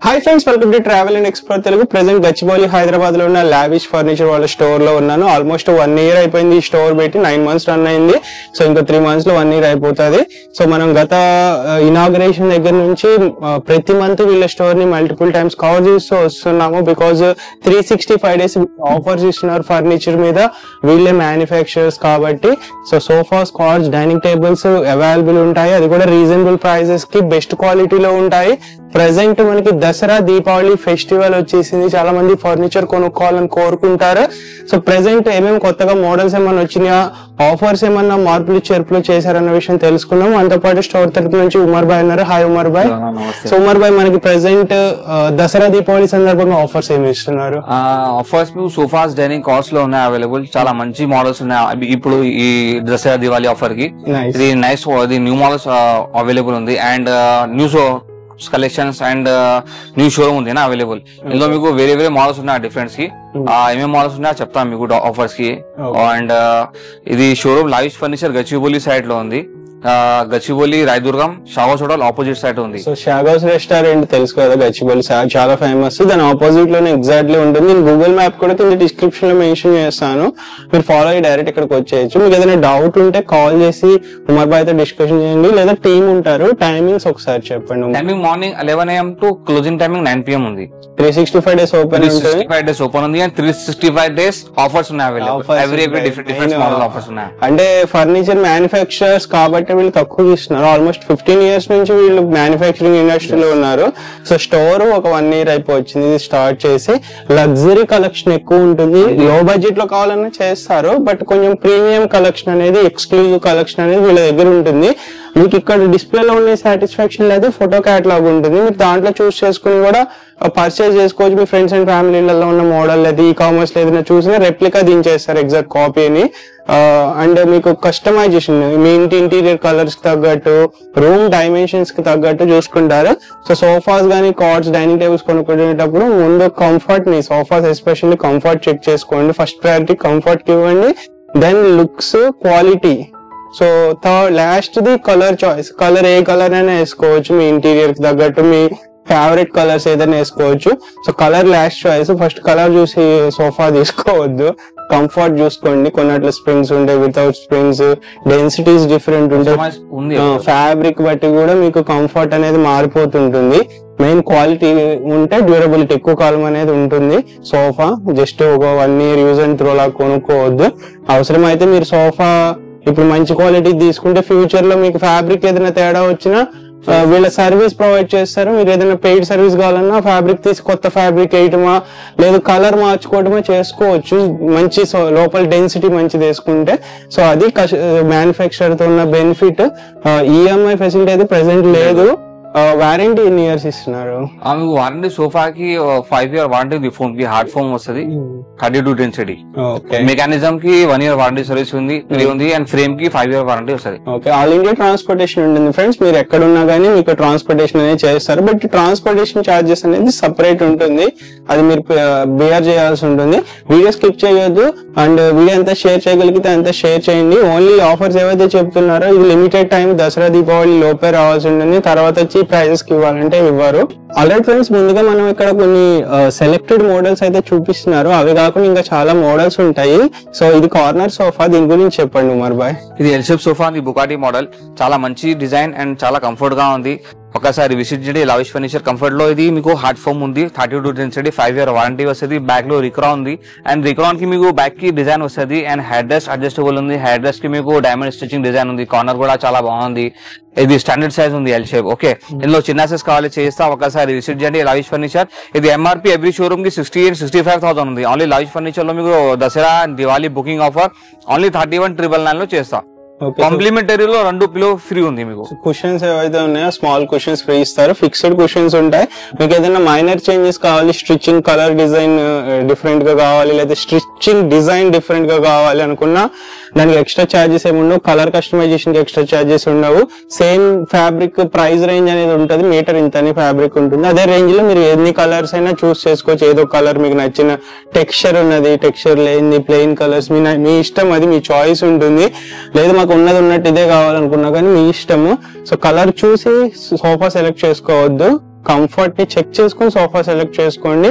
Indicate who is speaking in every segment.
Speaker 1: Hi friends welcome to travel and explore Telugu present Gachibowli Hyderabad లో ఉన్న lavish furniture వాళ్ళ store లో ఉన్నాను ఆల్మోస్ట్ వన్ ఇయర్ అయిపోయింది ఈ స్టోర్ పెట్టి నైన్ మంత్స్ రన్ అయింది సో ఇంకా త్రీ మంత్స్ లో వన్ ఇయర్ అయిపోతుంది సో మనం గత ఇనాగ్రేషన్ దగ్గర నుంచి ఆ, ప్రతి మంత్ వీళ్ళ స్టోర్ ని మల్టిపుల్ టైమ్స్ కవర్ చేస్తూ వస్తున్నాము because three sixty five days offers ఇస్తున్నారు ఫర్నిచర్ మీద వీళ్ళే మ్యానుఫ్యాక్చరర్స్ కాబట్టి so sofas cots dining tables available ఉంటాయి అది కూడా రీజనబుల్ ప్రైజెస్ కి బెస్ట్ క్వాలిటీలో ఉంటాయి ప్రెసెంట్ మనకి దసరా దీపావళి ఫెస్టివల్ వచ్చేసింది చాలా మంది ఫర్నిచర్ కొనుక్కోవాలని కోరుకుంటారు సో ప్రెసెంట్ ఏమేమి కొత్తగా మోడల్స్ ఏమన్నా వచ్చినాయా ఆఫర్స్ ఏమన్నా మార్పులు చేర్పులు చేశారన్న విషయం తెలుసుకున్నాం మనతో పాటు స్టోర్ తరపు నుంచి ఉమర్ బాయ్ ఉన్నారు హాయ్ ఉమర్ బాయ్
Speaker 2: నమస్తే
Speaker 1: సో ఉమర్ బాయ్ మనకి ప్రెసెంట్ దసరా దీపావళి సందర్భంగా ఆఫర్స్ ఏమి ఇస్తున్నారు
Speaker 2: ఆఫర్స్ సోఫాస్ డైనింగ్ కాస్ట్ లో ఉన్నాయి అవైలబుల్ చాలా మంచి మోడల్స్ ఉన్నాయి అవి ఇప్పుడు ఈ దసరా దివాళీ ఆఫర్ కి
Speaker 1: Nice.
Speaker 2: ఇది నైస్ ఇది న్యూ మోడల్స్ అవైలబుల్ ఉంది and new show collections and new showroom ఉంది అవైలబుల్ ఇందులో మీకు వేరే వేరే మోడల్స్ ఉన్నాయి డిఫరెంట్స్ కి ఆ, ఏమేం మోడల్స్ ఉన్నాయో చెప్తాను మీకు ఆఫర్స్ కి
Speaker 1: Okay.
Speaker 2: అండ్ ఇది showroom lavish furniture Gachibowli side లో ఉంది ఆ, గచ్చిబౌలి రాయదుర్గం షాగోస్ హోటల్ ఆపోజిట్ సైడ్ ఉంది
Speaker 1: సో షాగోస్ రెస్టారెంట్ తెలుసు కదా గచ్చిబౌలి సా- చాలా ఫేమస్ దాని ఆపోజిట్ లోనే ఎగ్జాక్ట్లీ ఉంటుంది నేను గూగుల్ మ్యాప్ కూడా కింద డిస్క్రిప్షన్ లో మెన్షన్ చేస్తాను మీరు ఫాలో అయ్యి డైరెక్ట్ ఇక్కడికి వచ్చేయచ్చు మీకు ఏదైనా డౌట్ ఉంటే కాల్ చేసి ఉమర్ బాయ్ తో డిస్కషన్ చేయండి లేదా టీం ఉంటారు టైమింగ్స్ ఒకసారి చెప్పండి
Speaker 2: timing morning eleven AM to closing timing nine PM ఉంది
Speaker 1: three sixty five days open
Speaker 2: three
Speaker 1: ఉంటుంది
Speaker 2: సిక్స్టీ ఫైవ్ డేస్ ఓపెన్ ఉంది and three sixty five days offers ఉన్నాయి అవైలబుల్
Speaker 1: Offers
Speaker 2: ఎవ్రీ ఎవ్రీ
Speaker 1: ఉంటాయి.
Speaker 2: Different different
Speaker 1: నేను-
Speaker 2: model offers ఉన్నాయి
Speaker 1: అంటే furniture manufacturers కాబట్టి వీళ్ళు తక్కువ ఇస్తున్నారు ఆల్మోస్ట్ ఫిఫ్టీన్ ఇయర్స్ నుంచి వీళ్ళు మ్యానుఫ్యాక్చరింగ్ ఇండస్ట్రీలో ఉన్నారు సో స్టోర్ ఒక వన్ ఇయర్ అయిపోయింది ఇది స్టార్ట్ చేసి లగ్జరీ కలెక్షన్ ఎక్కువ ఉంటుంది లో బడ్జెట్ లో కావాలన్నా చేస్తారు బట్ కొంచెం ప్రీమియం కలెక్షన్ అనేది ఎక్స్క్లూజివ్ కలెక్షన్ అనేది వీళ్ళ దగ్గర ఉంటుంది మీకు ఇక్కడ డిస్ప్లేలో ఉండే సాటిస్ఫాక్షన్ లేదు ఫోటో క్యాటలాగ్ ఉంటుంది మీరు దాంట్లో చూస్ చేసుకుని కూడా పర్చేస్ చేసుకోవచ్చు మీ ఫ్రెండ్స్ అండ్ ఫ్యామిలీలలో ఉన్న మోడల్ లేదు ఈ కామర్స్ ఏదైనా చూసినా రెప్లికా దించేస్తారు ఎగ్జాక్ట్ కాపీని అండ్ మీకు కస్టమైజేషన్ మీ ఇంటి ఇంటీరియర్ కలర్స్ కి తగ్గట్టు రూమ్ డైమెన్షన్స్ కి తగ్గట్టు చూసుకుంటారు సో సోఫాస్ కానీ కార్డ్స్ డైనింగ్ టేబుల్స్ కొనుక్కునేటప్పుడు ముందు కంఫర్ట్ ని సోఫాస్ ఎస్పెషల్లీ కంఫర్ట్ చెక్ చేసుకోండి ఫస్ట్ ప్రయారిటీ కంఫర్ట్ కి ఇవ్వండి then looks quality so third last the colour choice colour ఏ కలర్ అయినా వేసుకోవచ్చు మీ ఇంటీరియర్ కి తగ్గట్టు మీ ఫేవరెట్ కలర్స్ ఏదైనా వేసుకోవచ్చు so colour last choice first colour చూసి సోఫా తీసుకోవద్దు కంఫర్ట్ చూసుకోండి కొన్నట్లు స్ప్రింగ్స్ ఉంటాయి వితౌట్ స్ప్రింగ్స్ డెన్సిటీస్ డిఫరెంట్ ఉంటాయి
Speaker 2: Customize ఉంది
Speaker 1: ఫ్యాబ్రిక్ బట్టి కూడా మీకు కంఫర్ట్ అనేది మారిపోతుంటుంది మెయిన్ క్వాలిటీ ఉంటే డ్యూరబిలిటీ ఎక్కువ కాలం అనేది ఉంటుంది సోఫా జస్ట్ ఒక one year use and throw లా కొనుక్కోవద్దు అవసరమైతే మీరు సోఫా ఇప్పుడు మంచి క్వాలిటీ తీసుకుంటే ఫ్యూచర్ లో మీకు ఫ్యాబ్రిక్ ఏదైనా తేడా వచ్చినా ఆ, వీళ్ళ సర్వీస్ ప్రొవైడ్ చేస్తారు మీరు ఏదైనా పెయిడ్ సర్వీస్ కావాలన్నా ఫ్యాబ్రిక్ తీసి కొత్త ఫ్యాబ్రిక్ వేయటమా లేదు కలర్ మార్చుకోవటమా చేసుకోవచ్చు మంచి సో- లోపల డెన్సిటీ మంచిది వేసుకుంటే సో అది మ్యానుఫ్యాక్చర్ తో ఉన్న బెనిఫిట్ ఈఎంఐ ఫెసిలిటీ అయితే ప్రెసెంట్ లేదు వారంటీ ఎన్ని ఇయర్స్ ఇస్తున్నారు
Speaker 2: ఆ, మీకు వారంటీ సోఫాకి ఫైవ్ ఇయర్ వారంటీ ఉంది ఫోన్ కి హార్డ్ ఫోమ్ వస్తుంది thirty two density
Speaker 1: okay
Speaker 2: mechanism కి వన్ ఇయర్ వారంటీ సర్వీస్ ఉంది ఫ్రీ ఉంది అండ్ ఫ్రేమ్ కి ఫైవ్ ఇయర్ వారంటీ వస్తుంది
Speaker 1: ఓకే ఆల్ ఇండియా ట్రాన్స్పోర్టేషన్ ఉంటుంది ఫ్రెండ్స్ మీరు ఎక్కడున్నా కానీ మీకు ట్రాన్స్పోర్టేషన్ అనేది చేస్తారు బట్ ట్రాన్స్పోర్టేషన్ చార్జెస్ అనేది సపరేట్ ఉంటుంది అది మీరు బియర్ చేయాల్సి ఉంటుంది వీడియో స్కిప్ చేయొద్దు అండ్ వీడియో ఎంత షేర్ చేయగలిగితే అంత షేర్ చేయండి ఓన్లీ ఆఫర్స్ ఏవైతే చెప్తున్నారో ఇది లిమిటెడ్ టైం దసరా దీపావళి లోపే రావాల్సి ఉంటుంది తర్వాత వచ్చి ప్రైజెస్ కి ఇవ్వాలంటే ఇవ్వరు ఆల్రెడీ ఫ్రెండ్స్ ముందుగా మనం ఇక్కడ కొన్ని సెలెక్టెడ్ మోడల్స్ అయితే చూపిస్తున్నారు అవి కాకుండా ఇంకా చాలా మోడల్స్ ఉంటాయి సో ఇది కార్నర్ సోఫా దీని గురించి చెప్పండి ఉమర్ బాయ్
Speaker 2: ఇది ఎల్షెప్ సోఫా ఇది బుకాటి మోడల్ చాలా మంచి డిజైన్ అండ్ చాలా కంఫర్ట్ గా ఉంది ఒకసారి విజిట్ చేయండి లవిష్ ఫర్నిచర్ కంఫర్ట్ లో ఇది మీకు హార్డ్ ఫోమ్ ఉంది thirty two density five year warranty వస్తుంది బ్యాక్ లో రిక్రా ఉంది అండ్ రిక్రాన్ కి మీకు బ్యాక్ కి డిజైన్ వస్తుంది అండ్ హెడ్ రెస్ట్ అడ్జస్టబుల్ ఉంది హెడ్ రెస్ట్ కి మీకు డైమండ్ స్టిచింగ్ డిజైన్ ఉంది కార్నర్ కూడా చాలా బాగుంది ఇది స్టాండర్డ్ సైజ్ ఉంది ఎల్ షేప్ ఓకే ఇందులో చిన్న సైజ్ కావాలి చేస్తా ఒకసారి విజిట్ చేయండి లవిష్ ఫర్నిచర్ ఇది ఎంఆర్పి ఎవ్రీ షోరూమ్ కి sixty eight sixty five thousand ఉంది ఓన్లీ లవిష్ ఫర్నిచర్ లో మీకు Dasara and Diwali booking offer only thirty one triple nine లో చేస్తా
Speaker 1: ఓకే
Speaker 2: కాంప్లిమెంటరీలో రెండు పిలో ఫ్రీ ఉంది మీకు
Speaker 1: కుషన్స్ ఏవైతే ఉన్నాయో స్మాల్ కుషన్స్ ఫ్రీ ఇస్తారు ఫిక్స్డ్ కుషన్స్ ఉంటాయి మీకు ఏదైనా మైనర్ చేంజెస్ కావాలి స్టిచ్చింగ్ కలర్ డిజైన్ డిఫరెంట్ గా కావాలి లేదా స్టిచ్చింగ్ డిజైన్ డిఫరెంట్ గా కావాలి అనుకున్నా దానికి ఎక్స్ట్రా చార్జెస్ ఏమి ఉండవు కలర్ కస్టమైజేషన్ కి ఎక్స్ట్రా చార్జెస్ ఉండవు సేమ్ ఫ్యాబ్రిక్ ప్రైస్ రేంజ్ అనేది ఉంటుంది మీటర్ ఇంత అని ఫ్యాబ్రిక్ ఉంటుంది అదే రేంజ్ లో మీరు ఎన్ని కలర్స్ అయినా చూస్ చేసుకోవచ్చు ఏదో కలర్ మీకు నచ్చిన టెక్స్చర్ ఉన్నది టెక్స్చర్ లేనిది ప్లెయిన్ కలర్స్ మీ న- మీ ఇష్టం అది మీ చాయిస్ ఉంటుంది లేదు మాకు ఉన్నది ఉన్నట్టు ఇదే కావాలనుకున్నా కానీ మీ ఇష్టము సో కలర్ చూసి సోఫా సెలెక్ట్ చేసుకోవద్దు కంఫర్ట్ ని చెక్ చేసుకొని సోఫా సెలెక్ట్ చేసుకోండి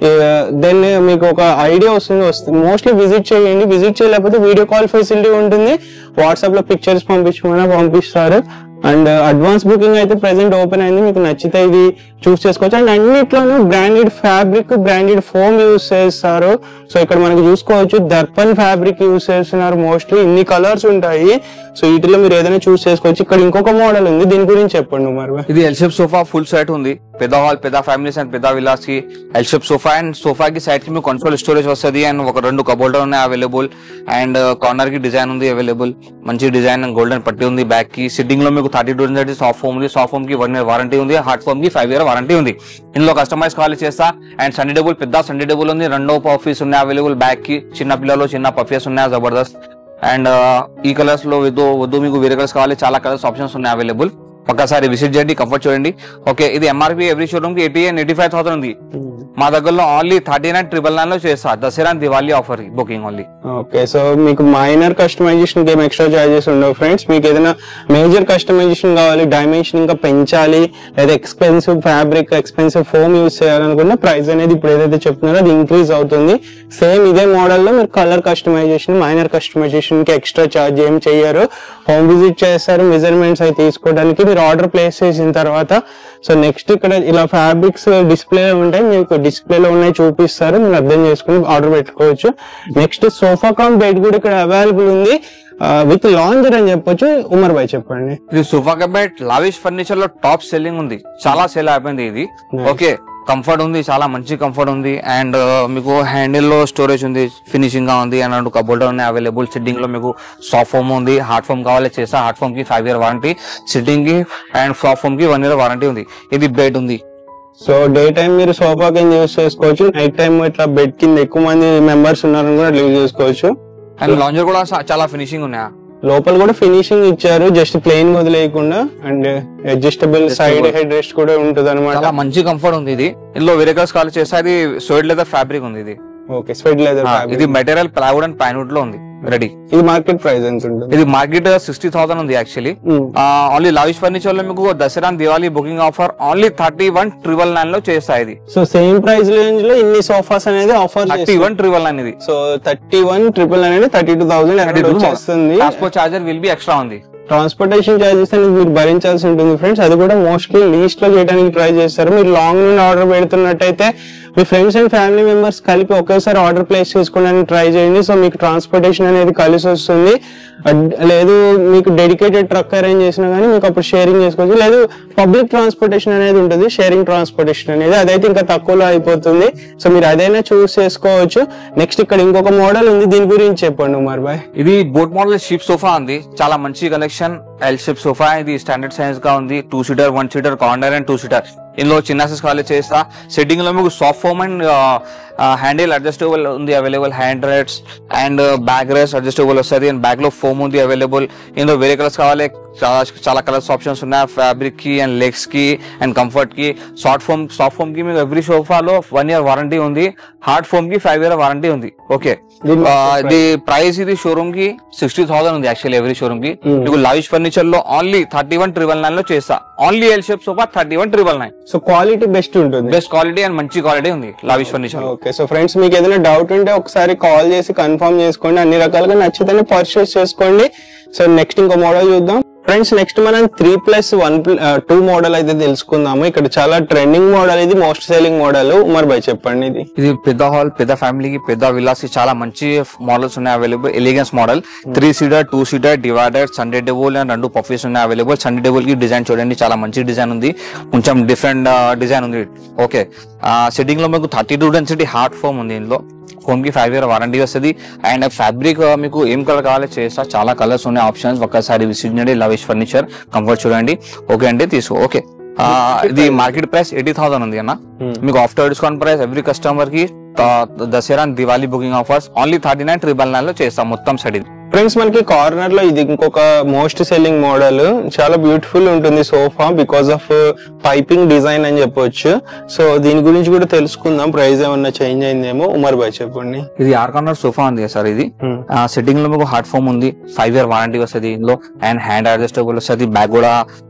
Speaker 1: దెన్ మీకు ఒక ఐడియా వస్తుంది వస్తుంది మోస్ట్లీ విజిట్ చేయండి విజిట్ చేయలేకపోతే వీడియో కాల్ ఫెసిలిటీ ఉంటుంది వాట్సాప్ లో పిక్చర్స్ పంపించమన్నా పంపిస్తారు అండ్ అడ్వాన్స్ బుకింగ్ అయితే ప్రెసెంట్ ఓపెన్ అయింది మీకు నచ్చితే ఇది చూస్ చేసుకోవచ్చు అండ్ అన్నిట్లోనూ branded fabric branded foam use చేస్తారు సో ఇక్కడ మనకి చూసుకోవచ్చు దర్పన్ ఫ్యాబ్రిక్ యూస్ చేస్తున్నారు మోస్ట్లీ ఇన్ని కలర్స్ ఉంటాయి సో వీటిలో మీరు ఏదైనా చూస్ చేసుకోవచ్చు ఇక్కడ ఇంకొక మోడల్ ఉంది దీని గురించి చెప్పండి మరి
Speaker 2: ఇది L shape sofa full set ఉంది పెద్ద హాల్ పెద్ద ఫ్యామిలీస్ అండ్ పెద్ద విలాస్ కి L shape sofa and sofa కి సైడ్ కి మీకు కన్సోల్ స్టోరేజ్ వస్తుంది అండ్ ఒక రెండు కబోర్డ్ ఉన్నాయి అవైలబుల్ అండ్ కార్నర్ కి డిజైన్ ఉంది అవైలబుల్ మంచి డిజైన్ అండ్ గోల్డెన్ పట్టి ఉంది బ్యాక్ కి సిట్టింగ్ లో మీకు థర్టీ టూ సాఫ్ట్ ఫోమ్ ఉంది సాఫ్ట్ ఫోమ్ కి వన్ ఇయర్ వారంటీ ఉంది హార్డ్ ఫోమ్ కి ఫైవ్ ఇయర్ వారంటీ ఉంది ఇందులో కస్టమైజ్ కాల్ చేస్తా అండ్ సండే టేబుల్ పెద్ద సండే టేబుల్ ఉంది రెండో పఫీస్ ఉన్నాయి అవైలబుల్ బ్యాక్ కి చిన్న పిల్లలు చిన్న పఫీస్ ఉన్నాయి జబర్దస్త్ అండ్ ఈ కలర్స్ లో వద్దు వద్దు మీకు వేరే కలర్స్ కావాలి చాలా కలర్స్ ఆప్షన్స్ ఉన్నాయి అవైలబుల్ ఒక్కసారి విజిట్ చేయండి కంఫర్ట్ చూడండి ఓకే ఇది ఎంఆర్పి ఎవ్రీ షోరూమ్ కి eighty and eighty five thousand ఉంది మా దగ్గరలో only thirty nine triple nine లో చేస్తా Dasara Diwali offer booking only
Speaker 1: okay so మీకు మైనర్ కస్టమైజేషన్ ఏం ఎక్స్ట్రా చార్జెస్ ఉండవు ఫ్రెండ్స్ మీకు ఏదైనా మేజర్ కస్టమైజేషన్ కావాలి డైమెన్షన్ ఇంకా పెంచాలి లేదా expensive fabric expensive foam use చేయాలనుకున్న ప్రైస్ అనేది ఇప్పుడు ఏదైతే చెప్తున్నారో అది ఇంక్రీజ్ అవుతుంది సేమ్ ఇదే మోడల్లో మీరు కలర్ కస్టమైజేషన్ మైనర్ కస్టమైజేషన్ కి ఎక్స్ట్రా చార్జ్ ఏం చేయరు హోమ్ విజిట్ చేస్తారు మెజర్మెంట్స్ అవి తీసుకోవడానికి మీరు ఆర్డర్ ప్లేస్ చేసిన తర్వాత సో నెక్స్ట్ ఇక్కడ ఇలా ఫ్యాబ్రిక్స్ డిస్ప్లే ఉంటాయి మీకు డిస్ప్లేలో ఉన్నాయి చూపిస్తారు మీరు అర్థం చేసుకుని ఆర్డర్ పెట్టుకోవచ్చు నెక్స్ట్ సోఫా కామ్ బెడ్ కూడా ఇక్కడ అవైలబుల్ ఉంది విత్ లాంజర్ అని చెప్పొచ్చు ఉమర్ భాయ్ చెప్పండి
Speaker 2: ఇది సోఫా కబెట్ లావిష్ ఫర్నిచర్ లో టాప్ సెల్లింగ్ ఉంది చాలా సేల్ అయిపోయింది ఇది
Speaker 1: Nice.
Speaker 2: ఓకే కంఫర్ట్ ఉంది చాలా మంచి కంఫర్ట్ ఉంది అండ్ మీకు హ్యాండిల్ లో స్టోరేజ్ ఉంది ఫినిషింగ్ గా ఉంది అండ్ కబోర్డ్ ఉన్నాయి అవైలబుల్ సిట్టింగ్ లో మీకు సాఫ్ట్ ఫోమ్ ఉంది హార్డ్ ఫోమ్ కావాలి చేసా హార్డ్ ఫోమ్ కి ఫైవ్ ఇయర్ వారంటీ సిట్టింగ్ కి అండ్ సాఫ్ట్ ఫోమ్ కి వన్ ఇయర్ వారంటీ ఉంది ఇది బెడ్ ఉంది
Speaker 1: సో డే టైం మీరు సోఫా కింద యూస్ చేసుకోవచ్చు నైట్ టైం ఇట్లా బెడ్ కింద ఎక్కువ మంది మెంబర్స్ ఉన్నారని కూడా యూజ్ చేసుకోవచ్చు
Speaker 2: అండ్ లాంజర్ కూడా చా- చాలా ఫినిషింగ్ ఉన్నాయా
Speaker 1: లోపల కూడా ఫినిషింగ్ ఇచ్చారు జస్ట్ ప్లెయిన్ వదిలేయకుండా and adjustable side head rest కూడా ఉంటుంది అనమాట
Speaker 2: చాలా మంచి కంఫర్ట్ ఉంది ఇది ఇందులో వేరే కలర్స్ కాల్ చేస్తే అది సోయిడ్ లెదర్ ఫ్యాబ్రిక్ ఉంది ఇది
Speaker 1: ఓకే స్వెట్ లెదర్
Speaker 2: ఆ, ఇది మెటీరియల్ ప్లైవుడ్ అండ్ పైన్వుడ్ లో ఉంది రెడీ
Speaker 1: ఇది మార్కెట్ ప్రైస్ ఎంత ఉంటుంది
Speaker 2: ఇది మార్కెట్ సిక్స్టీ థౌసండ్ ఉంది actually
Speaker 1: Hmm.
Speaker 2: Only lavish furniture లో మీకు Dasara Diwali booking offer only thirty one triple nine లో చేస్తా ఇది
Speaker 1: సో సేమ్ ప్రైస్ రేంజ్ లో ఇన్ని సోఫాస్ అనేది offer
Speaker 2: thirty one triple nine ఇది
Speaker 1: సో థర్టీ వన్ ట్రిపుల్ అనేది థర్టీ టూ థౌసండ్ వచ్చేస్తుంది
Speaker 2: transport charger will be extra ఉంది
Speaker 1: ట్రాన్స్పోర్టేషన్ చార్జెస్ అనేది మీరు భరించాల్సి ఉంటుంది ఫ్రెండ్స్ అది కూడా మోస్ట్లీ లీస్ట్ లో చేయడానికి ట్రై చేస్తారు మీరు లాంగ్ నుండి ఆర్డర్ పెడుతున్నట్టయితే మీ ఫ్రెండ్స్ అండ్ ఫ్యామిలీ మెంబర్స్ కలిపి ఒకేసారి ఆర్డర్ ప్లేస్ చేసుకోవడానికి ట్రై చేయండి సో మీకు ట్రాన్స్పోర్టేషన్ అనేది కలిసి వస్తుంది అడ్- లేదు మీకు డెడికేటెడ్ ట్రక్ అరేంజ్ చేసినా కానీ మీకు అప్పుడు షేరింగ్ చేసుకోవచ్చు లేదు పబ్లిక్ ట్రాన్స్పోర్టేషన్ అనేది ఉంటుంది షేరింగ్ ట్రాన్స్పోర్టేషన్ అనేది అదైతే ఇంకా తక్కువలో అయిపోతుంది సో మీరు అదైనా చూస్ చేసుకోవచ్చు నెక్స్ట్ ఇక్కడ ఇంకొక మోడల్ ఉంది దీని గురించి చెప్పండి ఉమర్ బాయ్
Speaker 2: ఇది బోట్ మోడల్ షిప్ సోఫా ఉంది చాలా మంచి కలెక్షన్ ఎల్ షిప్ సోఫా ఇది స్టాండర్డ్ సైజ్ గా ఉంది two seater one seater corner and two seater ఇందులో చిన్న సైజ్ కాలేజ్ చేస్తా సెట్టింగ్ లో మీకు soft foam and handle adjustable ఉంది available hand rests and back rest adjustable వస్తుంది అండ్ బ్యాక్ లో ఫోమ్ ఉంది అవైలబుల్ ఇందులో వేరే కలర్స్ కావాలి చాలా చాలా కలర్స్ ఆప్షన్స్ ఉన్నాయి ఫ్యాబ్రిక్ కి అండ్ లెగ్స్ కి అండ్ కంఫర్ట్ కి సాఫ్ట్ ఫోమ్ సాఫ్ట్ ఫోమ్ కి మీకు ఎవ్రీ సోఫాలో వన్ ఇయర్ వారంటీ ఉంది హార్డ్ ఫోమ్ కి ఫైవ్ ఇయర్ వారంటీ ఉంది ఓకే
Speaker 1: దీని
Speaker 2: ఇది ప్రైస్ ఇది షోరూమ్ కి సిక్స్టీ థౌసండ్ ఉంది యాక్చువల్లీ ఎవ్రీ షోరూమ్ కి
Speaker 1: Hmm.
Speaker 2: మీకు లావిష్ ఫర్నిచర్ లో only thirty one triple nine లో చేస్తా only L shape sofa thirty one triple nine
Speaker 1: so quality best ఉంటుంది
Speaker 2: బెస్ట్ క్వాలిటీ అండ్ మంచి క్వాలిటీ ఉంది lavish furniture
Speaker 1: okay so friends మీకు ఏదైనా డౌట్ ఉంటే ఒకసారి కాల్ చేసి కన్ఫర్మ్ చేసుకోండి అన్ని రకాలుగా నచ్చితేనే పర్చేస్ చేసుకోండి సో నెక్స్ట్ ఇంకో మోడల్ చూద్దాం ఫ్రెండ్స్ నెక్స్ట్ మనం three plus one two model అయితే తెలుసుకుందాము ఇక్కడ చాలా ట్రెండింగ్ మోడల్ ఇది మోస్ట్ సెల్లింగ్ మోడల్ ఉమర్ భాయ్ చెప్పండి ఇది
Speaker 2: ఇది పెద్ద హాల్ పెద్ద ఫ్యామిలీకి పెద్ద విల్లాస్ కి చాలా మంచి మోడల్స్ ఉన్నాయి available elegance model three seater two seater divider centre table and రెండు పఫీస్ ఉన్నాయి అవైలబుల్ సండే టేబుల్ కి డిజైన్ చూడండి చాలా మంచి డిజైన్ ఉంది కొంచెం డిఫరెంట్ డిజైన్ ఉంది ఓకే సెట్టింగ్ లో మీకు thirty two density hard foam ఉంది ఇందులో ఫోమ్ కి ఫైవ్ ఇయర్ వారంటీ వస్తుంది అండ్ ఫ్యాబ్రిక్ మీకు ఏం కలర్ కావాలో చేస్తా చాలా కలర్స్ ఉన్నాయి ఆప్షన్స్ ఒక్కసారి విసిట్ చేయండి లవిష్ ఫర్నిచర్ కంఫర్ట్ చూడండి ఓకే అంటే తీసుకో ఓకే ఇది మార్కెట్ ప్రైస్ ఎయిటీ థౌసండ్ ఉంది అన్న
Speaker 1: Hmm.
Speaker 2: మీకు after discount price every customer కి త- Dasara Diwali booking offers only thirty nine triple nine లో చేస్తాం మొత్తం సెట్ ఇది
Speaker 1: ఫ్రెండ్స్ మనకి కార్నర్ లో ఇది ఇంకొక మోస్ట్ సెల్లింగ్ మోడల్ చాలా బ్యూటిఫుల్ ఉంటుంది sofa because of piping design అని చెప్పొచ్చు సో దీని గురించి కూడా తెలుసుకుందాం ప్రైస్ ఏమన్నా చేంజ్ అయిందేమో ఉమర్ భాయ్ చెప్పండి
Speaker 2: ఇది ఆర్ కార్నర్ సోఫా ఉంది సార్ ఇది సెట్టింగ్ లో మీకు హార్డ్ ఫోమ్ ఉంది ఫైవ్ ఇయర్ వారంటీ వస్తుంది ఇందులో అండ్ హ్యాండ్ అడ్జస్టబుల్ వస్తుంది బ్యాగ్ కూడా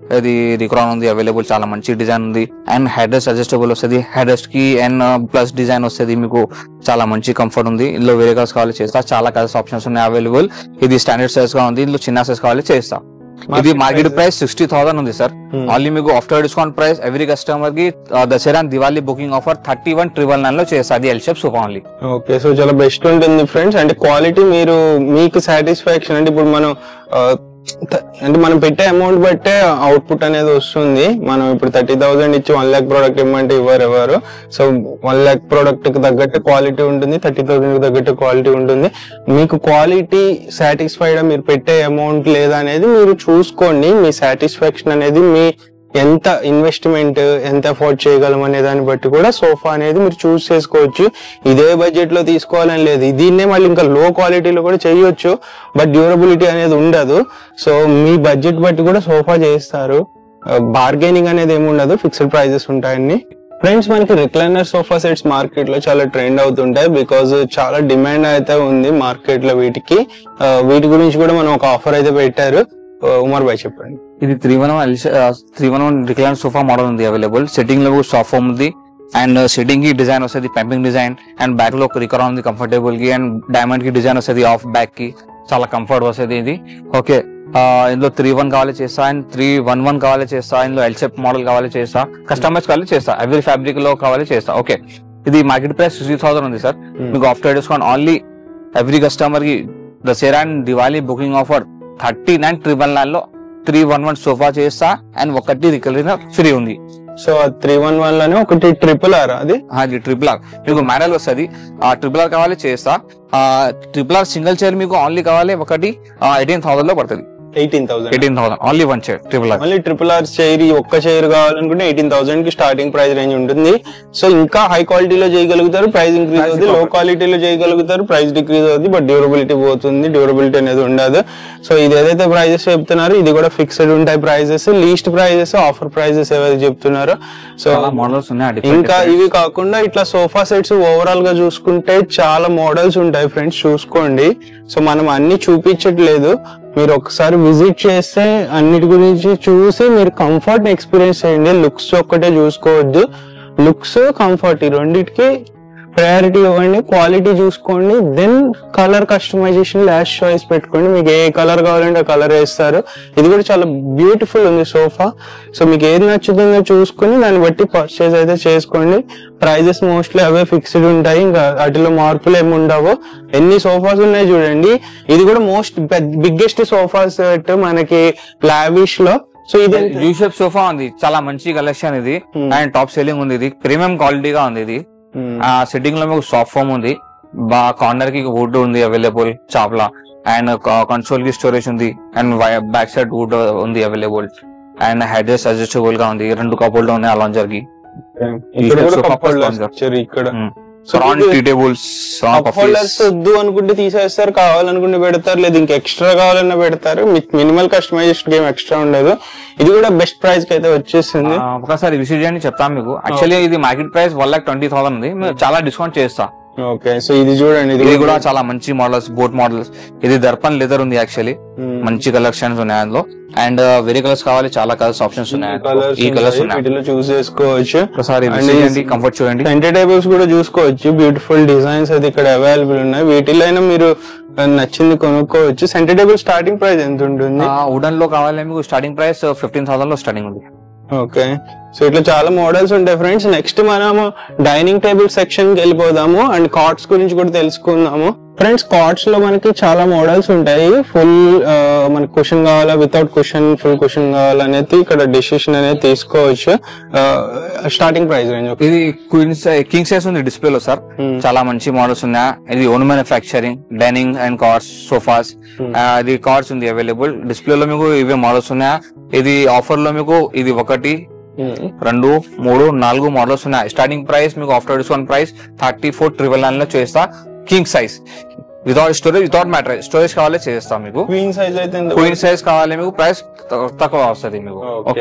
Speaker 2: ఇది రిక్రాన్ ఉంది అవైలబుల్ చాలా మంచి డిజైన్ ఉంది అండ్ హెడ్ రెస్ట్ అడ్జస్టబుల్ వస్తుంది హెడ్ రెస్ట్ కి అండ్ ప్లస్ డిజైన్ వస్తుంది మీకు చాలా మంచి కంఫర్ట్ ఉంది ఇందులో వేరే కలర్స్ కావాలి చేస్తా చాలా కలర్స్ ఆప్షన్స్ ఉన్నాయి అవైలబుల్ ఇది స్టాండర్డ్ సైజ్ గా ఉంది ఇందులో చిన్న సైజ్ కావాలి చేస్తా ఇది మార్కెట్ ప్రైస్ సిక్స్టీ థౌసండ్ ఉంది సార్
Speaker 1: Hmm.
Speaker 2: ఓన్లీ మీకు after discount price every customer కి ఆ, Dasara Diwali booking offer thirty one triple nine లో చేస్తా అది L shape sofa only
Speaker 1: okay so చాలా బెస్ట్ ఉంటుంది ఫ్రెండ్స్ అంటే క్వాలిటీ మీరు మీకు సాటిస్ఫాక్షన్ అంటే ఇప్పుడు మనం ఆ, త- అంటే మనం పెట్టే అమౌంట్ బట్టే అవుట్పుట్ అనేది వస్తుంది మనం ఇప్పుడు థర్టీ థౌసండ్ ఇచ్చి వన్ ల్యాక్ ప్రోడక్ట్ ఇవ్వమంటే ఇవ్వరు ఎవరు సో వన్ ల్యాక్ ప్రోడక్ట్ కి తగ్గట్టు క్వాలిటీ ఉంటుంది థర్టీ థౌసండ్ కి తగ్గట్టు క్వాలిటీ ఉంటుంది మీకు క్వాలిటీ సాటిస్ఫైడ్ మీరు పెట్టే అమౌంట్ లేదా అనేది మీరు చూసుకోండి మీ సాటిస్ఫాక్షన్ అనేది మీ ఎంత ఇన్వెస్ట్మెంట్ ఎంత అఫోర్డ్ చేయగలం అనే దాన్ని బట్టి కూడా సోఫా అనేది మీరు చూస్ చేసుకోవచ్చు ఇదే బడ్జెట్ లో తీసుకోవాలని లేదు దీన్నే మళ్ళీ ఇంకా లో క్వాలిటీలో కూడా చేయొచ్చు బట్ డ్యూరబిలిటీ అనేది ఉండదు సో మీ బడ్జెట్ బట్టి కూడా సోఫా చేస్తారు బార్గెనింగ్ అనేది ఏమి ఉండదు ఫిక్స్డ్ ప్రైజెస్ ఉంటాయండి ఫ్రెండ్స్ మనకి రిక్లైనర్ సోఫా సెట్స్ మార్కెట్ లో చాలా ట్రెండ్ అవుతుంటాయి బికాజ్ చాలా డిమాండ్ అయితే ఉంది మార్కెట్ లో వీటికి ఆ, వీటి గురించి కూడా మనం ఒక ఆఫర్ అయితే పెట్టారు ఆ, ఉమర్ భాయ్ చెప్పండి
Speaker 2: ఇది three one one three one one recline sofa model ఉంది అవైలబుల్ సెట్టింగ్ లో సాఫ్ట్ ఉంది అండ్ సెట్టింగ్ కి డిజైన్ వస్తుంది పంపింగ్ డిజైన్ అండ్ బ్యాక్ లో రికర్ ఉంది కంఫర్టబుల్ కి అండ్ డైమండ్ కి డిజైన్ వస్తుంది ఆఫ్ బ్యాక్ కి చాలా కంఫర్ట్ వస్తుంది ఇది ఓకే ఇందులో త్రీ వన్ కావాలి చేస్తా అండ్ త్రీ వన్ వన్ కావాలి చేస్తా ఇందులో ఎల్సెప్ మోడల్ కావాలి చేస్తా కస్టమైజ్ కావాలి చేస్తా ఎవ్రీ ఫ్యాబ్రిక్ లో కావాలి చేస్తా ఓకే ఇది మార్కెట్ ప్రైస్ సిక్స్టీ థౌసండ్ ఉంది సార్ మీకు after discount only every customer కి Dasara and Diwali booking offer thirty nine triple nine లో త్రీ వన్ వన్ సోఫా చేస్తా అండ్ ఒకటి రికలరీన ఫ్రీ ఉంది
Speaker 1: సో త్రీ వన్ వన్ లోనే ఒకటి ట్రిపుల్ ఆర్ అది
Speaker 2: అది ట్రిపుల్ ఆర్ మీకు మ్యాడల్ వస్తుంది ఆ ట్రిపుల్ ఆర్ కావాలి చేస్తా ఆ ట్రిపుల్ ఆర్ సింగిల్ చైర్ మీకు ఓన్లీ కావాలి ఒకటి ఎయిటీన్ థౌసండ్ లో పడుతుంది
Speaker 1: eighteen thousand
Speaker 2: eighteen thousand only one chair triple R
Speaker 1: మళ్ళీ ట్రిపుల్ ఆర్ చైర్ ఈ ఒక్క చైర్ కావాలనుకుంటే ఎయిటీన్ థౌసండ్ కి స్టార్టింగ్ ప్రైస్ రేంజ్ ఉంటుంది సో ఇంకా హై క్వాలిటీలో చేయగలుగుతారు ప్రైస్ ఇంక్రీజ్
Speaker 2: Price
Speaker 1: అవుతుంది లో
Speaker 2: increase.
Speaker 1: క్వాలిటీలో చేయగలుగుతారు ప్రైస్ డిక్రీజ్ అవుతుంది బట్ డ్యూరబిలిటీ పోతుంది డ్యూరబిలిటీ అనేది ఉండదు సో ఇది ఏదైతే ప్రైజెస్ చెప్తున్నారో ఇది కూడా ఫిక్స్డ్ ఉంటాయి prices least prices offer prices ఏవైతే చెప్తున్నారో సో
Speaker 2: చాలా మోడల్స్ ఉన్నాయి ఆ different
Speaker 1: ఇంకా
Speaker 2: different.
Speaker 1: ఇవి కాకుండా ఇట్లా సోఫా సెట్స్ ఓవరాల్ గా చూసుకుంటే చాలా మోడల్స్ ఉంటాయి ఫ్రెండ్స్ చూసుకోండి సో మనం అన్ని చూపించట్లేదు మీరు ఒకసారి విజిట్ చేస్తే అన్నిటి గురించి చూసి మీరు కంఫర్ట్ ఎక్స్పీరియన్స్ చేయండి లుక్స్ ఒక్కటే చూసుకోవద్దు లుక్స్ కంఫర్ట్ ఈ రెండింటికి ప్రయారిటీ ఇవ్వండి క్వాలిటీ చూసుకోండి then colour customisation last choice పెట్టుకోండి మీకు ఏ కలర్ కావాలంటే ఆ కలర్ వేస్తారు ఇది కూడా చాలా బ్యూటిఫుల్ ఉంది సోఫా సో మీకు ఏది నచ్చుతుందో చూసుకుని దాన్ని బట్టి పర్చేస్ అయితే చేసుకోండి ప్రైజెస్ మోస్ట్లీ అవే ఫిక్స్డ్ ఉంటాయి ఇంకా వాటిలో మార్పులు ఏమి ఉండవు ఎన్ని సోఫాస్ ఉన్నాయి చూడండి ఇది కూడా మోస్ట్ బిగ్గెస్ట్ సోఫా సెట్ మనకి లావిష్ లో సో ఇది ఎంత?
Speaker 2: యూ షేప్ సోఫా ఉంది చాలా మంచి కలెక్షన్ ఇది
Speaker 1: Hmm.
Speaker 2: అండ్ టాప్ సెల్లింగ్ ఉంది ఇది ప్రీమియం క్వాలిటీగా ఉంది ఇది
Speaker 1: Hmm.
Speaker 2: ఆ సెట్టింగ్ లో మీకు సాఫ్ట్ ఫోమ్ ఉంది బా కార్నర్ కి వుడ్ ఉంది అవైలబుల్ చాప్లా అండ్ కన్సోల్ కి స్టోరేజ్ ఉంది అండ్ బ్యాక్ సైడ్ వుడ్ ఉంది అవైలబుల్ అండ్ హెడ్రెస్ అడ్జస్టబుల్ గా ఉంది రెండు కపుల్ ఉన్నాయి అలాంజర్ కి
Speaker 1: ఇక్కడ కూడా
Speaker 2: sofa
Speaker 1: కప్ హోల్డర్స్
Speaker 2: sponsor.
Speaker 1: వచ్చారు ఇక్కడ
Speaker 2: Hmm.
Speaker 1: So
Speaker 2: front tea tables
Speaker 1: cup holders వద్దు అనుకుంటే తీసేస్తారు కావాలనుకుంటే పెడతారు లేదు ఇంకా ఎక్స్ట్రా కావాలన్నా పెడతారు మీకు మినిమల్ కస్టమైజేషన్ ఏం ఎక్స్ట్రా ఉండదు ఇది కూడా బెస్ట్ ప్రైస్ కి అయితే వచ్చేసింది
Speaker 2: ఒకసారి విసిట్ చేయండి చెప్తాను మీకు యాక్చువల్లీ ఇది market price one lakh twenty thousand ఉంది మేము చాలా డిస్కౌంట్ చేస్తా
Speaker 1: ఓకే సో ఇది చూడండి
Speaker 2: ఇది కూడా చాలా మంచి మోడల్స్ బోట్ మోడల్స్ ఇది దర్పన్ లెదర్ ఉంది యాక్చువల్లీ
Speaker 1: Hmm.
Speaker 2: మంచి కలెక్షన్స్ ఉన్నాయి అందులో అండ్ వేరే కలర్స్ కావాలి చాలా కలర్స్ ఆప్షన్స్ ఉన్నాయి అందులో.
Speaker 1: కలర్స్
Speaker 2: ఈ కలర్స్ ఉన్నాయి
Speaker 1: వీటిలో చూస్ చేసుకోవచ్చు
Speaker 2: ఒకసారి
Speaker 1: And
Speaker 2: visit
Speaker 1: ఈ-
Speaker 2: చేయండి కంఫర్ట్ చూడండి
Speaker 1: సెంటర్ టేబుల్స్ కూడా చూసుకోవచ్చు బ్యూటిఫుల్ డిజైన్స్ అది ఇక్కడ అవైలబుల్ ఉన్నాయి వీటిలో అయినా మీరు ఆ, నచ్చింది కొనుక్కోవచ్చు సెంటర్ టేబుల్ స్టార్టింగ్ ప్రైస్ ఎంత ఉంటుంది
Speaker 2: వుడన్ లో కావాలి మీకు స్టార్టింగ్ ప్రైస్ ఫిఫ్టీన్ థౌసండ్ లో స్టార్టింగ్ ఉంది
Speaker 1: ఓకే సో ఇట్లా చాలా మోడల్స్ ఉంటాయి ఫ్రెండ్స్ నెక్స్ట్ మనము డైనింగ్ టేబుల్ సెక్షన్ కి వెళ్ళిపోదాము అండ్ కార్డ్స్ గురించి కూడా తెలుసుకుందాము ఫ్రెండ్స్ కార్డ్స్ లో మనకి చాలా మోడల్స్ ఉంటాయి ఫుల్ మనకి క్వశ్చన్ కావాలా వితౌట్ క్వశ్చన్ ఫుల్ క్వశ్చన్ కావాలా అనేది ఇక్కడ డెసిషన్ అనేది తీసుకోవచ్చు స్టార్టింగ్ ప్రైస్ రేంజ్
Speaker 2: ఇది క్వీన్స్ కింగ్ సైజ్ ఉంది డిస్ప్లే లో సార్
Speaker 1: Hmm.
Speaker 2: చాలా మంచి మోడల్స్ ఉన్నాయి ఇది own manufacturing dining and cots sofas
Speaker 1: Hmm.
Speaker 2: ఇది కార్డ్స్ ఉంది అవైలబుల్ డిస్ప్లే లో మీకు ఇవే మోడల్స్ ఉన్నాయా ఇది ఆఫర్ లో మీకు ఇది ఒకటి రెండు మూడు నాలుగు మోడల్స్ ఉన్నాయి స్టార్టింగ్ ప్రైస్ మీకు after discount price thirty four triple nine లో చేస్తా king size without storage without matter storage కావాలి చేస్తా మీకు
Speaker 1: క్వీన్ సైజ్ అయితే ఎంత
Speaker 2: క్వీన్ సైజ్ కావాలి మీకు ప్రైస్ తక్కువ వస్తుంది మీకు
Speaker 1: Okay.
Speaker 2: ఓకే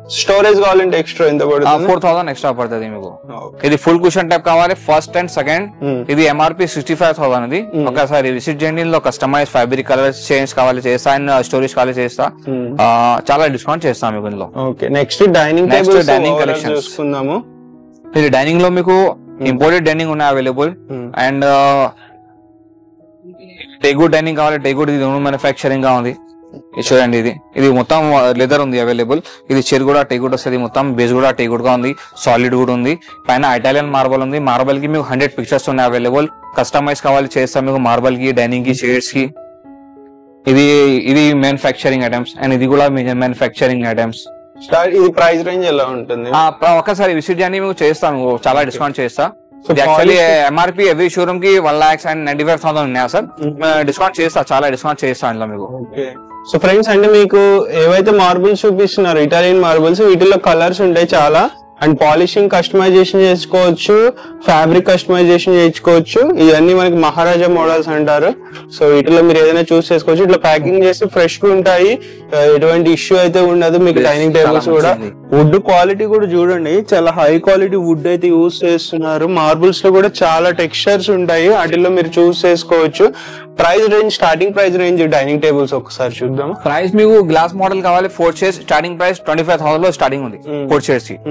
Speaker 1: స్టోరేజ్ కావాలంటే ఎక్స్ట్రా ఎంత పడుతుంది
Speaker 2: ఫోర్ థౌసండ్ ఎక్స్ట్రా పడుతుంది మీకు
Speaker 1: Okay.
Speaker 2: ఇది ఫుల్ కుషన్ టైప్ కావాలి ఫస్ట్ అండ్ సెకండ్
Speaker 1: Hmm.
Speaker 2: ఇది ఎంఆర్పి సిక్స్టీ ఫైవ్ థౌసండ్ ఇది
Speaker 1: Hmm.
Speaker 2: ఒకసారి విజిట్ చేయండి ఇందులో కస్టమైజ్ ఫ్యాబ్రిక్ కలర్ చేంజ్ కావాలి చేస్తా అండ్ స్టోరేజ్ కావాలి చేస్తా
Speaker 1: Hmm.
Speaker 2: ఆ, చాలా డిస్కౌంట్ చేస్తాం మీకు ఇందులో
Speaker 1: okay next dining
Speaker 2: Next
Speaker 1: tables
Speaker 2: dining
Speaker 1: dining
Speaker 2: collections.
Speaker 1: చూసుకుందాము
Speaker 2: ఇది డైనింగ్ లో మీకు ఇంపోర్టెడ్ డైనింగ్ ఉన్నాయి అవైలబుల్
Speaker 1: Hmm.
Speaker 2: అండ్ టేగుడ్ డైనింగ్ కావాలి టేగుడ్ ఇది ఓన్ మ్యానుఫ్యాక్చరింగ్ గా ఉంది ఇది చూడండి ఇది ఇది మొత్తం లెదర్ ఉంది అవైలబుల్ ఇది చెరు కూడా టేగుడ్ వస్తుంది మొత్తం బేస్ కూడా టేగుడ్ గా ఉంది సాలిడ్ కూడా ఉంది పైన ఇటాలియన్ మార్బల్ ఉంది మార్బల్ కి మీకు హండ్రెడ్ పిక్చర్స్ ఉన్నాయి అవైలబుల్ కస్టమైజ్ కావాలి చేస్తాం మీకు మార్బల్ కి డైనింగ్ కి చైర్స్ కి ఇది ఇది మ్యానుఫ్యాక్చరింగ్ ఐటమ్స్ అండ్ ఇది కూడా మ్యానుఫ్యాక్చరింగ్ ఐటమ్స్
Speaker 1: స్టార్ట్ ఇది ప్రైస్ రేంజ్ ఎలా ఉంటుంది
Speaker 2: ఒక్కసారి విజిట్ చేయండి మీకు చేస్తాం మీకు చాలా డిస్కౌంట్ చేస్తా
Speaker 1: So,
Speaker 2: actually
Speaker 1: polish-
Speaker 2: MRP every showroom కి one lakhs and ninety five thousand ఉన్నాయా సార్ డిస్కౌంట్ చేస్తా చాలా డిస్కౌంట్ చేస్తా ఇందులో మీకు
Speaker 1: ఓకే సో ఫ్రెండ్స్ అంటే మీకు ఏవైతే మార్బుల్స్ చూపిస్తున్నారు ఇటాలియన్ మార్బుల్స్ వీటిలో కలర్స్ ఉంటాయి చాలా అండ్ పాలిషింగ్ కస్టమైజేషన్ చేసుకోవచ్చు ఫ్యాబ్రిక్ కస్టమైజేషన్ చేయించుకోవచ్చు ఇవన్నీ మనకి మహారాజా మోడల్స్ అంటారు సో వీటిలో మీరు ఏదైనా చూస్ చేసుకోవచ్చు ఇట్లా ప్యాకింగ్ చేసి ఫ్రెష్ గా ఉంటాయి ఆ, ఎటువంటి ఇష్యూ అయితే ఉండదు మీకు
Speaker 2: Yes,
Speaker 1: డైనింగ్
Speaker 2: చాలా
Speaker 1: టేబుల్స్ కూడా
Speaker 2: మంచిది.
Speaker 1: వుడ్ క్వాలిటీ కూడా చూడండి చాలా హై క్వాలిటీ వుడ్ అయితే యూస్ చేస్తున్నారు మార్బుల్స్ లో కూడా చాలా టెక్స్చర్స్ ఉంటాయి వాటిల్లో మీరు చూస్ చేసుకోవచ్చు price range starting price range dining tables ఒకసారి చూద్దాం
Speaker 2: ప్రైస్ మీకు గ్లాస్ మోడల్ కావాలి four chairs starting price twenty five thousand లో స్టార్టింగ్ ఉంది
Speaker 1: Mm.
Speaker 2: ఫోర్ చైర్స్ కి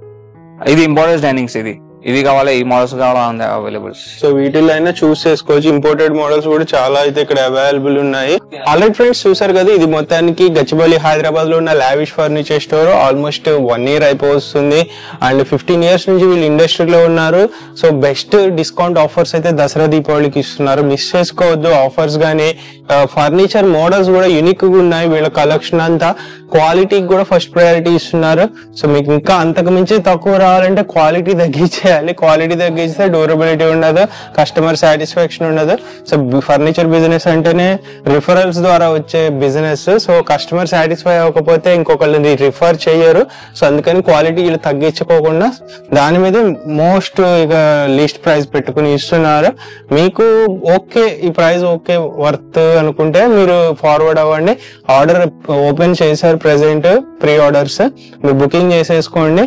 Speaker 2: ఇది ఇంపార్టెన్స్ డైనింగ్స్ ఇది ఇవి కావాలి ఈ మోడల్స్ కావాలి అవైలబుల్
Speaker 1: సో వీటిలో అయినా చూస్ చేసుకోవచ్చు ఇంపోర్టెడ్ మోడల్స్ కూడా చాలా అయితే ఇక్కడ అవైలబుల్ ఉన్నాయి ఆల్రెడీ ఫ్రెండ్స్ చూసారు కదా ఇది మొత్తానికి గచ్చిబౌలి హైదరాబాద్ లో ఉన్న lavish furniture store almost one year అయిపోతుంది అండ్ ఫిఫ్టీన్ ఇయర్స్ నుంచి వీళ్ళు ఇండస్ట్రీలో ఉన్నారు సో బెస్ట్ డిస్కౌంట్ ఆఫర్స్ అయితే దసరా దీపావళికి ఇస్తున్నారు మిస్ చేసుకోవద్దు ఆఫర్స్ గానీ ఫర్నిచర్ మోడల్స్ కూడా యూనిక్ గా ఉన్నాయి వీళ్ళ కలెక్షన్ అంతా క్వాలిటీకి కూడా ఫస్ట్ ప్రయారిటీ ఇస్తున్నారు సో మీకు ఇంకా అంతకు మించి తక్కువ రావాలంటే క్వాలిటీ తగ్గించేయాలి క్వాలిటీ తగ్గిస్తే డ్యూరబిలిటీ ఉండదు కస్టమర్ సాటిస్ఫాక్షన్ ఉండదు సో ఫర్నిచర్ బిజినెస్ అంటేనే రిఫరల్స్ ద్వారా వచ్చే బిజినెస్ సో కస్టమర్ సాటిస్ఫై అవ్వకపోతే ఇంకొకళ్ళని రిఫర్ చేయరు సో అందుకని క్వాలిటీ వీళ్ళు తగ్గించుకోకుండా దాని మీద మోస్ట్ ఇక లీస్ట్ ప్రైస్ పెట్టుకుని ఇస్తున్నారు మీకు ఓకే ఈ ప్రైస్ ఓకే వర్త్ అనుకుంటే మీరు ఫార్వర్డ్ అవ్వండి ఆర్డర్ ఓపెన్ చేశారు ప్రెసెంట్ ప్రీ ఆర్డర్స్ మీరు బుకింగ్ చేసేసుకోండి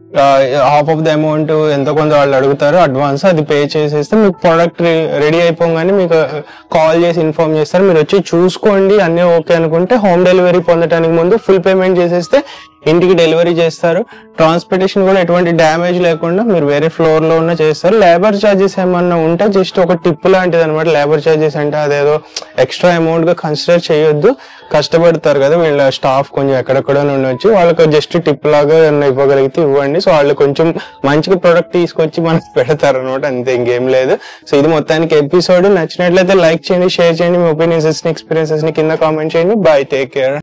Speaker 1: హాఫ్ ఆఫ్ ద అమౌంట్ ఎంత కొంత వాళ్ళు అడుగుతారు అడ్వాన్స్ అది పే చేసేస్తే మీకు ప్రోడక్ట్ రెడీ అయిపోగానే మీకు కాల్ చేసి ఇన్ఫార్మ్ చేస్తారు మీరు వచ్చి చూసుకోండి అన్నీ ఓకే అనుకుంటే హోమ్ డెలివరీ పొందడానికి ముందు ఫుల్ పేమెంట్ చేసేస్తే ఇంటికి డెలివరీ చేస్తారు ట్రాన్స్పోర్టేషన్ కూడా ఎటువంటి డ్యామేజ్ లేకుండా మీరు వేరే ఫ్లోర్ లో ఉన్న చేస్తారు లేబర్ ఛార్జెస్ ఏమన్నా ఉంటే జస్ట్ ఒక టిప్ లాంటిది అనమాట లేబర్ ఛార్జెస్ అంటే అదేదో ఎక్స్ట్రా అమౌంట్ గా కన్సిడర్ చేయొద్దు కష్టపడతారు కదా వీళ్ళ స్టాఫ్ కొంచెం ఎక్కడెక్కడ నుండి వచ్చి వాళ్ళకి జస్ట్ టిప్ లాగా ఏమన్నా ఇవ్వగలిగితే ఇవ్వండి సో వాళ్ళు కొంచెం మంచిగా ప్రొడక్ట్ తీసుకొచ్చి మనకు పెడతారు అనమాట అంతే ఇంకేం లేదు సో ఇది మొత్తానికి ఎపిసోడ్ నచ్చినట్లయితే లైక్ చేయండి షేర్ చేయండి మీ ఒపీనియన్స్ ని ఎక్స్పీరియన్సెస్ ని కింద కామెంట్ చేయండి బాయ్ టేక్ కేర్